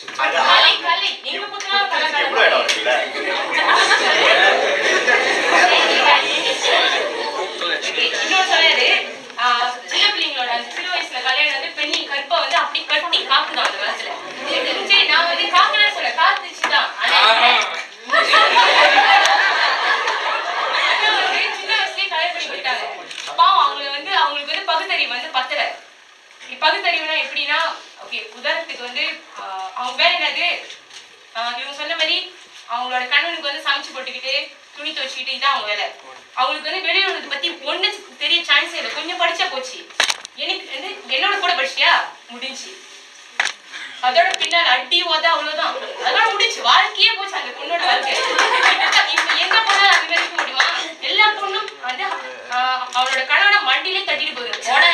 அதான். கலை கலை எங்க பக்கம் கலை எவ்வளோ இடம் இருக்குல்ல இன்னொரு சொன்னாரு ஆஹ், சின்ன பிள்ளைங்களோட அந்த சிறு வயசுல கல்யாணம் வந்து பெண்ணி கற்பை வந்து அப்படி கட்டி காக்குதான் அந்த காலத்துல சரி நான் வந்து காக்கலன்னு சொல்ல காத்துச்சுதான் ஆனா ஆனா வந்து சின்ன வயசுலயே கல்யாணம் பண்ணி விட்டாங்க பாவம் அவங்களை வந்து அவங்களுக்கு வந்து பகுத்தறிவு வந்து பத்தல பகுத்தறிவுனா எப்படின்னா ஓகே உதாரணத்துக்கு வந்து ஆஹ், அவங்க வேலை என்னது ஆஹ், இவங்க சொன்ன மாதிரி அவங்களோட கணவனுக்கு வந்து சமைச்சு போட்டுக்கிட்டு துணி துவச்சிக்கிட்டு இதான் அவங்க வேலை அவங்களுக்கு வந்து வெளி உலகத்தை பத்தி ஒண்ணு தெரிய சான்ஸே இல்லை கொஞ்சம் படிச்சா போச்சு எனக்கு வந்து என்னோட கூட படிச்சியா முடிஞ்சு அதோட பின்னால் அடி உத அவ்வளவுதான் அதோட முடிஞ்சு வாழ்க்கையே போச்சு அந்த பொண்ணோட வாழ்க்கை இப்ப எங்க போனாலும் அது மாதிரி இருக்க முடியுமா எல்லா பொண்ணும் வந்து ஆஹ், அவளோட கணவனை மண்டியிலே தட்டிட்டு போகுது போடா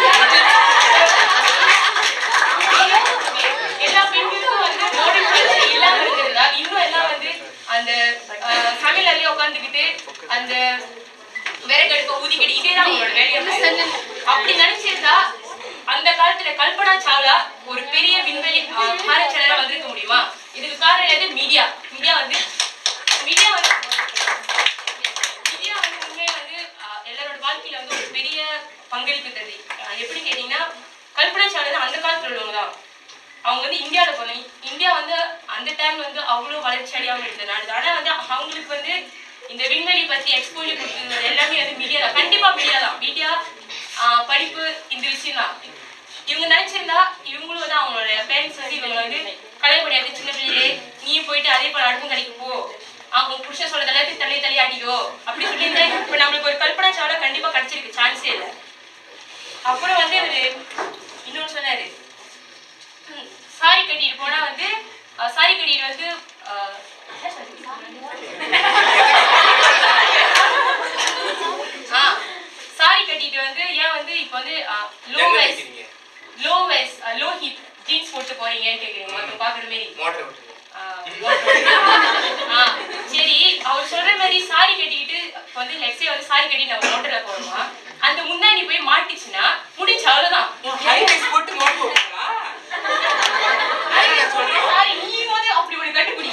எல்லா பெண்களுக்கும் வந்து மாடர்ன் கல்ச்சர் இல்லாம இருக்கிறதா இன்னும் எல்லாம் வந்து அந்த அஹ், சமையல் அறையில உட்காந்துக்கிட்டு அந்த விறகடுப்பை ஊதிக்கிட்டு இதேதான் அவங்களோட வேலையா போயிருக்கு. அப்படி நினைச்சிருந்தா அந்த காலத்துல கல்பனா சாவ்லா ஒரு பெரிய விண்வெளி ஆராய்ச்சியாளரா வந்திருக்க முடியுமா இதுக்கு காரணம் என்னது மீடியா மீடியா வந்து மீடியா வந்து மீடியா வந்து உண்மையை வந்து அஹ், எல்லாரோட வாழ்க்கையில வந்து ஒரு பெரிய பங்களிப்பு தருது அஹ், எப்படி கேட்டீங்கன்னா கல்பனா சாவ்லா அந்த காலத்துல உள்ளவங்க தான் அவங்க வந்து இந்தியாவில் போனோம் இந்தியா வந்து அந்த டைம்ல வந்து அவ்வளோ வளர்ச்சி அடையாமல் இருந்த நாடு ஆனா வந்து அவங்களுக்கு வந்து இந்த விண்வெளி பத்தி எக்ஸ்போஜர் கொடுத்தது எல்லாமே வந்து மீடியா தான் கண்டிப்பா மீடியா தான் மீடியா படிப்பு இந்த விஷயம் தான் இவங்க நினைச்சிருந்தா இவங்களும் வந்து அவங்களோட பேரண்ட்ஸ் வந்து இவங்க வந்து கல்யாணம் பண்ணியாது சின்ன பிள்ளையே நீயும் போயிட்டு அதே போல அடுப்பும் கடைக்கு போ அவங்க புருஷன் சொல்றது எல்லாத்தையும் தள்ளி தள்ளி அடிக்கோ அப்படி சொல்லியிருந்தா இப்ப நம்மளுக்கு ஒரு கல்பனா சாவலா கண்டிப்பா கிடைச்சிருக்கு சான்ஸே இல்லை அப்புறம் வந்து அவரு இன்னொன்னு சொன்னாரு ம், சாரி கட்டிட்டு போனா வந்து அஹ், சாரி கட்டிட்டு வந்து அஹ், ஆ, சாரி கட்டிட்டு வந்து ஏன் வந்து இப்போ வந்து லோ என்ன வெஸ்ட் நினைக்கிறீங்க low waist low hip jeans போட்டு போறீங்கன்னு கேக்குறீங்க மொத்தம் பாக்குற மாதிரி மோட்டர் விட்டுருங்க ஆ, ஆ, சரி அவர் சொல்ற மாதிரி சாரி கட்டிக்கிட்டு இப்ப வந்து லெக்ஸே வந்து சாரி கட்டிட்டு நம்ம மோட்டர்ல போறோமா அந்த முன்னாடி போய் மாட்டிச்சுன்னா முடிச்சு அவ்வளவுதான் ஹை ரைஸ் போட்டு மோட்டர் விட்டுருங்களா சாரி நீ வந்து அப்படி ஒரு கட்டுப்பிடி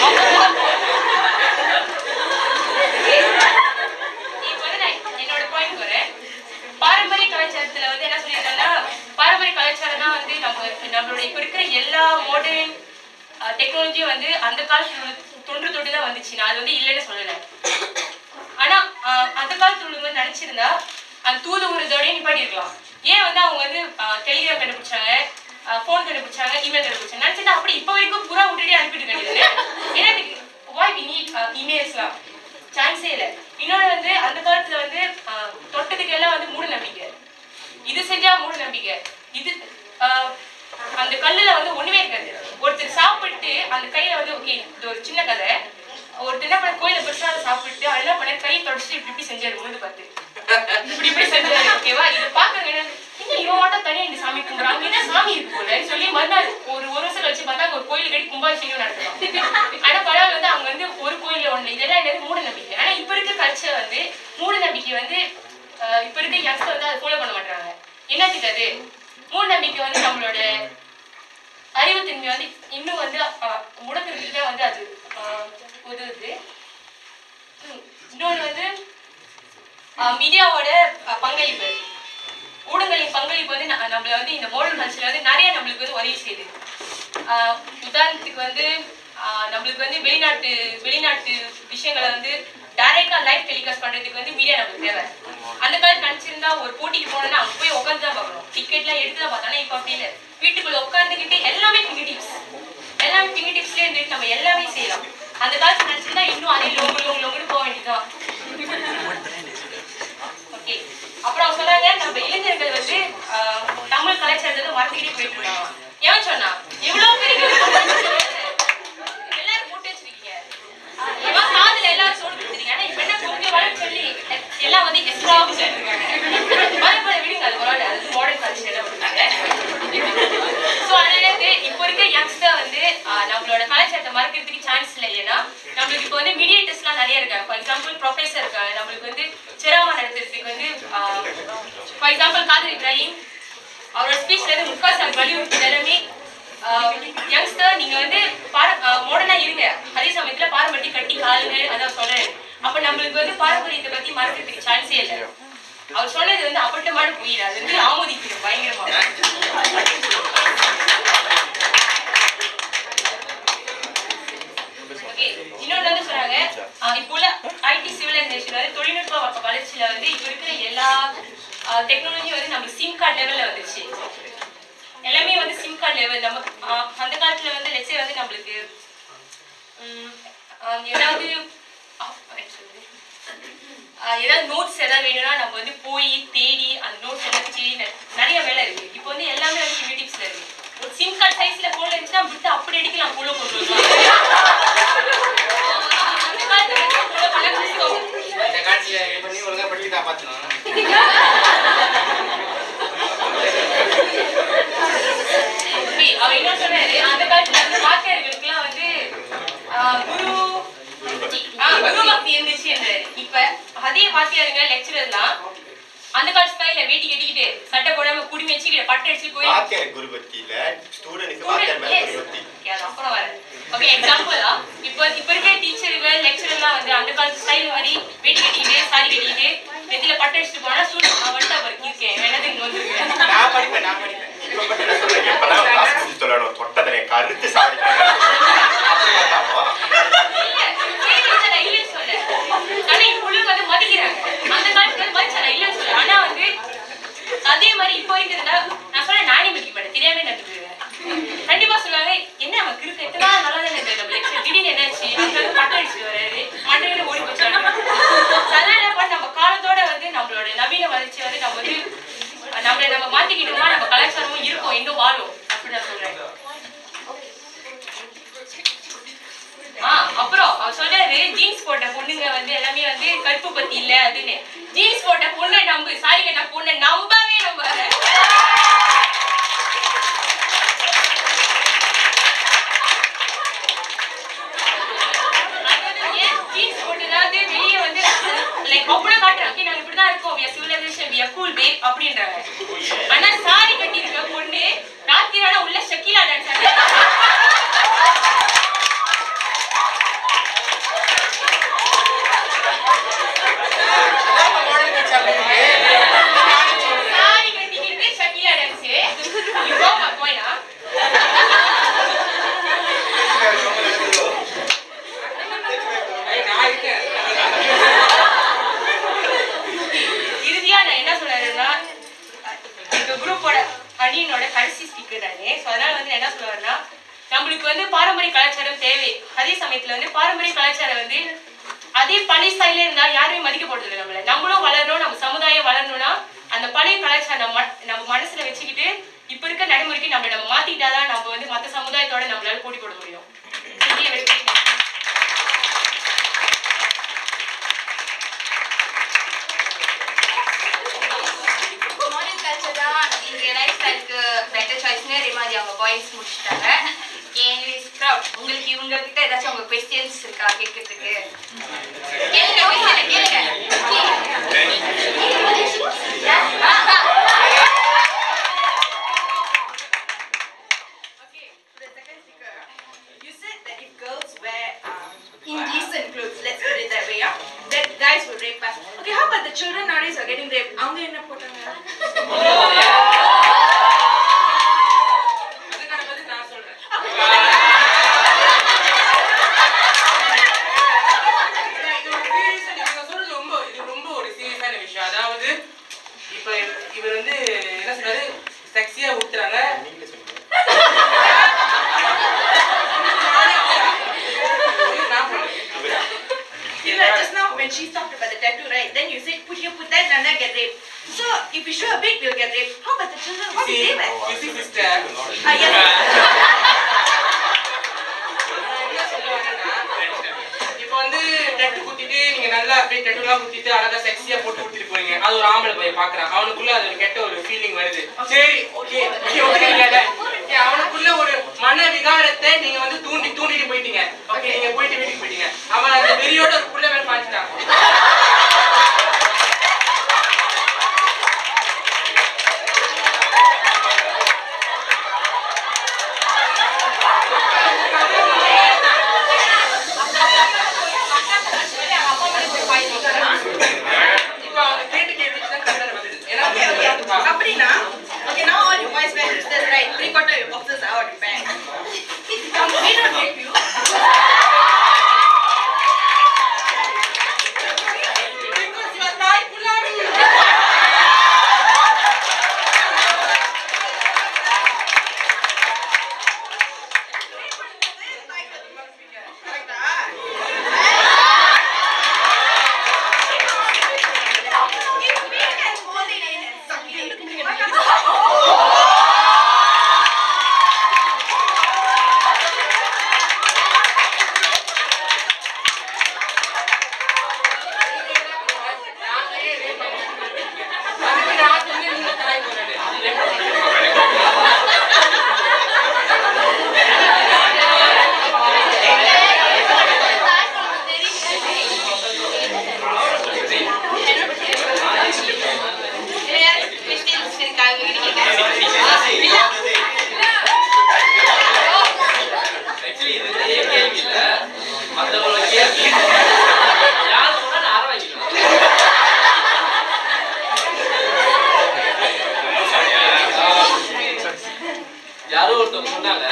இப்போ வந்து நான் என்னோட பாயிண்ட் வரேன் பாரம்பரிய கலாச்சாரத்துல வந்து என்ன சொல்லியிருக்காங்கன்னா பாரம்பரிய கலாச்சாரம் தான் வந்து நம்ம நம்மளோட இப்ப இருக்கிற எல்லா மாடர்ன் டெக்னாலஜியும் வந்து அந்த காலத்துல உள்ள தொன்று தொட்டு தான் வந்துச்சு நான் அது வந்து இல்லைன்னு சொல்லலை ஆனா ஆஹ், அந்த காலத்துல உள்ளவங்க நினைச்சிருந்தா அந்த தூது உருதோடய நிப்பாட்டி இருக்கலாம் ஏன் வந்து அவங்க வந்து டெலிகிராம் கண்டுபிடிச்சாங்க ஃபோன் கண்டுபிடிச்சாங்க இமெயில் கண்டுபிடிச்சாங்க நினைச்சிட்டு அப்படி இப்போ வரைக்கும் புறா விட்டுட்டே அனுப்பிட்டு கிடையாது ஏன்னா வாய் வி நீட் இமெயில்ஸ்லாம் சான்ஸே இல்லை இன்னொன்று வந்து அந்த காலத்துல வந்து ஆஹ், தொட்டதுக்கு எல்லாம் வந்து மூட நம்பிக்கை இது செஞ்சா மூட நம்பிக்கை இது ஆஹ், அந்த கல்லுல வந்து ஒண்ணுமே இருக்காது ஒருத்தர் சாப்பிட்டு அந்த கையில வந்து ஓகே இது ஒரு சின்ன கதை ஒருத்தர் என்ன பண்ண கோயில பிரசாதம் சாப்பிட்டு அவர் என்ன பண்ண கையை தொடச்சிட்டு இப்படி இப்படி செஞ்சாரு மூணு பார்த்து இப்படி இப்படி செஞ்சாரு ஓகேவா இது பாக்குறவங்க என்ன என்ன இவன் மட்டும் தனியா இந்த சாமி கும்பிடுறான் அங்க என்ன சாமி இருக்கு போலன்னு சொல்லி மறுநாள் ஒரு ஒரு வருஷம் கழிச்சு பார்த்தா அங்க ஒரு கோயில் கட்டி கும்பாபிஷேகம் நடத்தலாம் ஆனா பரவாயில்ல வந்து அவங்க வந்து ஒரு கோயில்ல ஒண்ணு இதெல்லாம் என்னது மூட நம்பிக்கை ஆனா இப்ப இருக்க கல்ச்சர் வந்து மூட நம்பிக்கை வந்து ஆஹ் இப்ப இருக்க யங்ஸ்டர் வந்து அதை ஃபாலோ பண்ண மாட்டாங்க என்னத்துக்கு அது மூட நம்பிக்கை வந்து நம்மளோட அறிவுத்தன்மை வந்து இன்னும் வந்து ஆஹ் முடக்கிறதுக்கு தான் வந்து அது ஆஹ் உதவுது ம், இன்னொன்று வந்து ஆஹ் மீடியாவோட ஆஹ் பங்களிப்பு ஊடகங்களின் பங்களிப்பு வந்து ந- நம்மள வந்து இந்த மாடர்ன் கல்ச்சர்ல வந்து நிறைய நம்மளுக்கு வந்து உதவி செய்யுது ஆஹ் உதாரணத்துக்கு வந்து ஆஹ் நம்மளுக்கு வந்து வெளிநாட்டு வெளிநாட்டு விஷயங்களை வந்து டைரக்டா லைவ் டெலிகாஸ்ட் பண்றதுக்கு வந்து மீடியா நம்மளுக்கு தேவை அந்த காலத்துல நினைச்சிருந்தா ஒரு போட்டிக்கு போனோம்னா அங்க போய் உட்காந்து தான் பார்க்கணும் டிக்கெட்லாம் எடுத்து தான் பார்த்தோம் ஆனா இப்போ அப்படி இல்லை வீட்டுக்குள்ள உட்காந்துக்கிட்டு எல்லாமே ஃபிங்கர் டிப்ஸ் எல்லாமே ஃபிங்கர் டிப்ஸ்லேயே இருந்துட்டு நம்ம எல்லாமே செய்யலாம் அந்த காலத்துல நினைச்சிருந்தா இன்னும் அதே லோங்கு லோங்கு லோங்குன்னு போக வேண்டியதுதான் ஓகே அப்புறம் அவங்க சொன்னாங்க நம்ம இளைஞர்கள் வந்து ஆஹ், தமிழ் கலாச்சாரத்தை வந்து மறந்துக்கிட்டே போயிட்டு இருக்காங்க ஏன் சொன்னா எவ்வளவு பேருக்கு எல்லாரும் போட்டு வச்சிருக்கீங்க எவன் காதுல எல்லாரும் சோறு கொடுத்துருக்கீங்க ஆனா இப்ப என்ன கொஞ்சம் வளர்ச்சி சொல்லி எல்லாம் வந்து எக்ஸ்ட்ராவும் சேர்த்துருக்காங்க மறுபடியும் விடுங்க அது ஒரு அது மாடர்ன் கல்ச்சர் அப்படின்னாங்க ஸோ அதனால வந்து இப்போ இருக்க யங்ஸ்டர் வந்து ஆஹ், நம்மளோட கலாச்சாரத்தை மறக்கிறதுக்கு சான்ஸ் இல்லை ஏன்னா நம்மளுக்கு இப்போ வந்து மீடியேட்டர்ஸ்லாம் நிறைய இருக்காங்க ஃபார் எக்ஸாம்பிள் ப்ரொஃபஸர் இருக்காங்க நம்மளுக்கு வந்து சிரமம் நடத்துறதுக்கு வந்து ஃபார் எக்ஸாம்பிள் காதர் இப்ராஹிம் அவரோட ஸ்பீச்ல இருந்து முக்கால் சால் வலியுறுத்தி எல்லாமே யங்ஸ்டர் நீங்க வந்து மாடர்னா இருங்க அதே சமயத்துல பாரம்பரிய கட்டி காலுங்க அதான் சொல்றேன் அப்ப நம்மளுக்கு வந்து பாரம்பரியத்தை பத்தி மறக்கிறதுக்கு சான்ஸே இல்லை அவர் சொன்னது வந்து அப்பட்டமான புரியல அது வந்து ஆமோதிக்கணும் பயங்கரமா Okay. இன்னொன்னு வந்து சொன்னாங்க ஆஹ் இப்போ உள்ள ஐடி சிவிலைசேஷன் வந்து தொழில்நுட்ப வ- வளர்ச்சியில வந்து இப்ப இருக்கிற எல்லா டெக்னாலஜி வந்து நம்ம சிம் கார்டு லெவல்ல வந்துருச்சு எல்லாமே வந்து சிம் கார்டு லெவல் நம்ம ஆஹ் அந்த காலத்துல வந்து லெட்ஸே வந்து நம்மளுக்கு உம், ஆஹ் ஏதாவது ஆஹ் என்ன சொல்றது? ஆஹ் ஏதாவது நோட்ஸ் ஏதாவது வேணும்னா நம்ம வந்து போய் தேடி அந்த நோட்ஸ் எல்லாம் தேடி ந- நிறைய வேலை இருக்கு இப்போ வந்து எல்லாமே வந்து ஃபினிட்டிக்ஸ்ல இருக்கு ஒரு சிம் கார்டு சைஸ்ல போன்ல இருந்துச்சுன்னா விட்டு அப்படி அடிக்கலாம் உள்ள கொண்டு வரலாம் அந்த காலத்துல வந்து உள்ள பல புத்தகம். இந்த காட்சியை இது பண்ணி ஒழுங்கா படிச்சு காப்பாத்தணும் இப்படி அவர் என்ன சொன்னாரு அந்த காலத்துல வந்து வாத்தியார்களுக்குலாம் வந்து ஆஹ், குரு ஆஹ், குரு பக்தி இருந்துச்சு என்றாரு இப்ப அதே வாத்தியாருங்க லெக்சரர்லாம் அந்த கால ஸ்டைல வேட்டி கட்டிக்கிட்டு சட்டை போடாம குடுமி வச்சுக்கிட்டு பட்டு அடிச்சு போய் வாத்தியார் குருபக்தி இல்ல ஸ்டூடெண்ட்க்கு வாத்தியார் மேல குருபக்தி Okay, அது அப்புறம் வரேன். Okay, example ஆ, இப்போ இப்ப இருக்கிற teacherங்க, lecturerலாம் வந்து அந்த காலத்து style மாதிரி வேட்டி கட்டிக்கிட்டு, saree கட்டிக்கிட்டு, நெத்தியில பட்டு அடிச்சுட்டு போனா, student, "நான் வந்துட்டா பாரு, இருக்கேன், வேணாது இங்க வந்துருங்க." நான் படிப்பேன் நான் படிப்பேன் இப்ப மட்டும் என்ன சொல்றீங்க இப்பதான் கிளாஸ் முடிச்சு சொல்லணும் தொட்டதனை கருத்து சாடி அப்படி பார்த்தாப்போ இல்ல, சரி, இதை நான் இல்லைன்னு சொல்லல. ஆனா இப்ப உள்ளவங்க வந்து மதிக்கிறாங்க. அந்த காலத்துல வந்து மதிச்சாங்க, நான் இல்லைன்னு சொல்லல. ஆனா வந்து, அதே மாதிரி இப்போ இருக்கிறதுல, நான் சொன்னேன், நானே மதிக்க மாட்டேன், தெரியாம நடந்துட்டு இருக்கேன். கண்டிப்பா சொல்லுவாங்க என்ன அவன் கிறுக்கு எத்தனை நாள் நல்லா தானே இருந்தது நம்ம lecture. திடீர்னு என்னாச்சு அங்க வந்து பட்டம் அடிச்சுட்டு வராரு மண்டையில ஓடி போச்சு அதெல்லாம் என்ன பண்ண நம்ம காலத்தோட வந்து நம்மளோட நவீன வளர்ச்சி வந்து நம்ம வந்து நம்மள நம்ம மாத்திக்கிட்டோமா நம்ம கலாச்சாரமும் இருக்கும் எங்க வாழும் அப்படி நான் சொல்றேன் ஆ அப்புறம் அவர் சொல்றாரு ஜீன்ஸ் போட்ட பொண்ணுங்க வந்து எல்லாமே வந்து கற்பு பத்தி இல்ல அதுன்னு ஜீன்ஸ் போட்ட பொண்ணை நம்பு சாரி கட்ட பொண்ணை நம்பவே நம்பாத அதாவது ஏன் jeans போட்டுதாவது வெளிய வந்து like open ஆ காட்டுறாங்க. Okay, நாங்க இப்படிதான் இருக்கோம். We are civilization, we are cool babe அப்படின்றாங்க. ஆனா saree கட்டியிருக்க பொண்ணு ராத்திரி ஆனா உள்ள ஷக்கீலா dance ஆடுறாங்க. மாடல் வச்சாங்க saree கட்டிக்கிட்டு Shakeela dance. You got my point, ah? நான் இருக்கேன் இறுதியா நான் என்ன சொல்றேன்னா இந்த குரூப்போட அணியினோட கடைசி ஸ்பீக்கர் நானே ஸோ அதனால வந்து நான் என்ன சொல்ல வரேன்னா நம்மளுக்கு வந்து பாரம்பரிய கலாச்சாரம் தேவை அதே சமயத்துல வந்து பாரம்பரிய கலாச்சாரம் வந்து அதே பழைய ஸ்டைல இருந்தா யாருமே மதிக்க போறது இல்லை நம்மள நம்மளும் வளரணும் நம்ம சமுதாயம் வளரணும்னா அந்த பழைய கலாச்சாரம் நம்ம ம- நம்ம மனசுல வச்சுக்கிட்டு இப்ப இருக்க நடைமுறைக்கு நம்ம நம்ம மாத்திக்கிட்டாதான் நம்ம வந்து மத்த சமுதாயத்தோட நம்மளால போட்டி போட முடியும் இந்திய வெற்றி. மாடர்ன் கல்ச்சர் தான் இங்க லைஃப் ஸ்டைலுக்கு பெட்டர் சாய்ஸ்னு ரிமாதி அவங்க பாய்ஸ் முடிச்சிட்டாங்க எனிவேஸ் க்ரௌட் உங்களுக்கு இவங்க கிட்ட ஏதாச்சும் உங்க கொஸ்டின்ஸ் இருக்கா கேட்கறதுக்கு கேளுங்க question கேளுங்க Okay, to the second speaker. You said that if girls wear um, indecent clothes, let's put it that way, yeah, that guys will rape us. Okay, how about the children nowadays are getting raped? அவங்க என்ன போட்டாங்க அதுக்கான பதில் நான் சொல்றேன் இது ஒரு serious ஆன- நீங்க சொல்றது ரொம்ப இது ரொம்ப ஒரு சீரியஸான விஷயம் அதாவது இப்ப இவர் வந்து என்ன சொல்றாரு செக்ஸியா ஊத்துறாங்க நீங்களே சொல்லுங்க நானே அவரா? இது நான் சொல்றேன் You know, just now when she talked about the tattoo, right? Then you said put here, put that, and then get raped. So if we show a bit, we'll get raped. How about the children? What You did see, they wear? you see, sister. Ah, yes. நான் என்ன சொல்ல வரேன்னா, இப்ப வந்து tattoo குத்திட்டு நீங்க நல்லா அப்படியே tattoo எல்லாம் குத்திட்டு அழகா செக்ஸியா போட்டு குத்திட்டு போறீங்க அது ஒரு ஆம்பளை பையன் பாக்குறான் அவனுக்குள்ள அது ஒரு கெட்ட ஒரு ஃபீலிங் வருது சரி ஓகே ஒத்துக்கிறீங்க அவனுக்குள்ள ஒரு மன விகாரத்தை நீங்க வந்து தூண்டி தூண்டிட்டு போயிட்டீங்க ஓகே நீங்க போயிட்டு வீட்டுக்கு போயிட்டீங்க அவன் அந்த வெறியோட ஒரு புள்ள மேல பாத்துட்டான் ஒருத்தர் சொன்னாங்க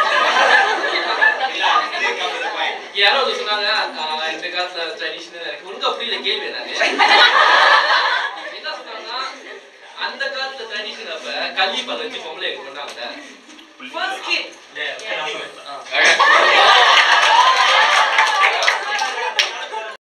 இல்ல, இது come to the point. யாரோ ஒருத்தர் சொன்னாங்க ஆஹ் இந்த காலத்துல ட்ரெடிஷனல் எனக்கு ஒழுங்கா புரியல கேள்வி என்னன்னு என்ன சொன்னாங்கன்னா அந்த காலத்துல ட்ரெடிஷன் அப்ப கல்வி பல வச்சு பொம்பளை கொண்டாங்க First kid. Yeah,